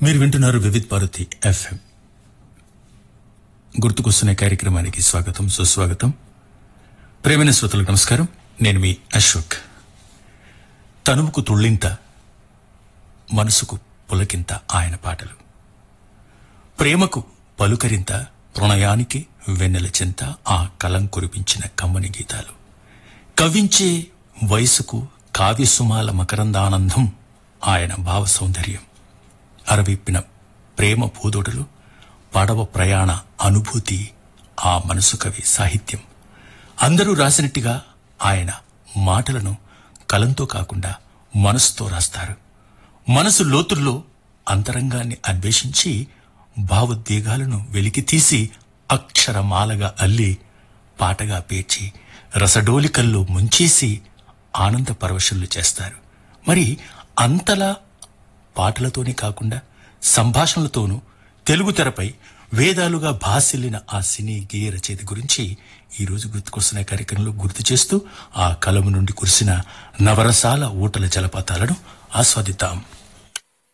మీరు వింటున్నారు వివిధ్ భారతి ఎఫ్ఎం గుర్తుకొస్తున్న కార్యక్రమానికి స్వాగతం సుస్వాగతం ప్రేమైన శ్రోతలకు నమస్కారం నేను మీ అశోక్ తనువుకు తుళ్ళింత మనసుకు పులకింత ఆయన పాటలు ప్రేమకు పలుకరింత ప్రణయానికి వెన్నెల చింత ఆ కలం కురిపించిన కమ్మని గీతాలు కవించే వయసుకు కావ్యసుమాల మకరందానందం ఆయన భావ సౌందర్యం అరవిప్పిన ప్రేమ పూదొడలు పడవ ప్రయాణ అనుభూతి ఆ మనసు కవి సాహిత్యం అందరూ రాసినట్టుగా ఆయన మాటలను కలంతో కాకుండా మనసుతో రాస్తారు మనసు లోతుల్లో అంతరంగాన్ని అన్వేషించి భావోద్వేగాలను వెలికి తీసి అక్షరమాలగా అల్లి పాటగా పేర్చి రసడోలికల్లో ముంచేసి ఆనంద పరవశులు చేస్తారు మరి అంతలా పాటలతోనే కాకుండా సంభాషణలతోనూ తెలుగు తెరపై వేదాలుగా భాసిల్లిన ఆ సినీ గేయ రచయిత గురించి ఈ రోజు గుర్తుకొస్తున్న కార్యక్రమంలో గుర్తు చేస్తూ ఆ కలము నుండి కురిసిన నవరసాల ఊటల జలపాతాలను ఆస్వాదిద్దాం